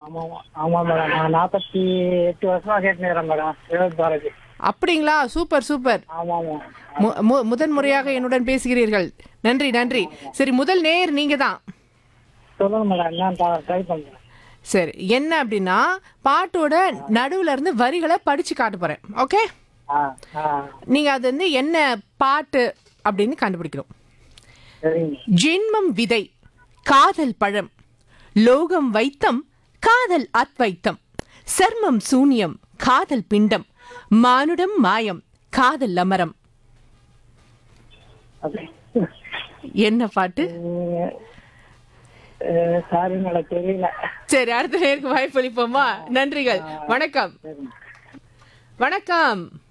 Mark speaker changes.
Speaker 1: ஆமா ஆமா மேடம் நான் நாற்பத்தி எட்டு வருஷமா கேட்டுக்கிறேன் மேடம் வினோத் பாரதி
Speaker 2: அப்படிங்களா சூப்பர் சூப்பர்
Speaker 1: ஆமா ஆமா
Speaker 2: மு- மு- முதன் முறையாக என்னுடன் பேசுகிறீர்கள் நன்றி நன்றி சரி முதல் நேர் நீங்க தான்
Speaker 1: சொல்லுங்க மேடம் என்னன்னு ட்ரை பண்றேன்
Speaker 2: சரி என்ன அப்படின்னா பாட்டோட நடுவுல இருந்து வரிகளை படிச்சு காட்ட போறேன் ஓகே
Speaker 1: ஆ ஆ
Speaker 2: நீங்க அது வந்து என்ன பாட்டு அப்படின்னு கண்டுபிடிக்கிறோம்
Speaker 1: சரிங்க
Speaker 2: ஜென்மம் விதை காதல் பழம் லோகம் வைத்தம் காதல் அத்வைத்தம் சர்மம் சூன்யம் காதல் பிண்டம் மானுடம் மாயம் காதல் அமரம்
Speaker 1: ஓகே
Speaker 2: என்ன பாட்டு
Speaker 1: சாரி மேடம் தெரியல
Speaker 2: சரி அடுத்த நேருக்கு வாய்ப்பளிப்போமா நன்றிகள் வணக்கம்
Speaker 1: சரிங்க
Speaker 2: வணக்கம்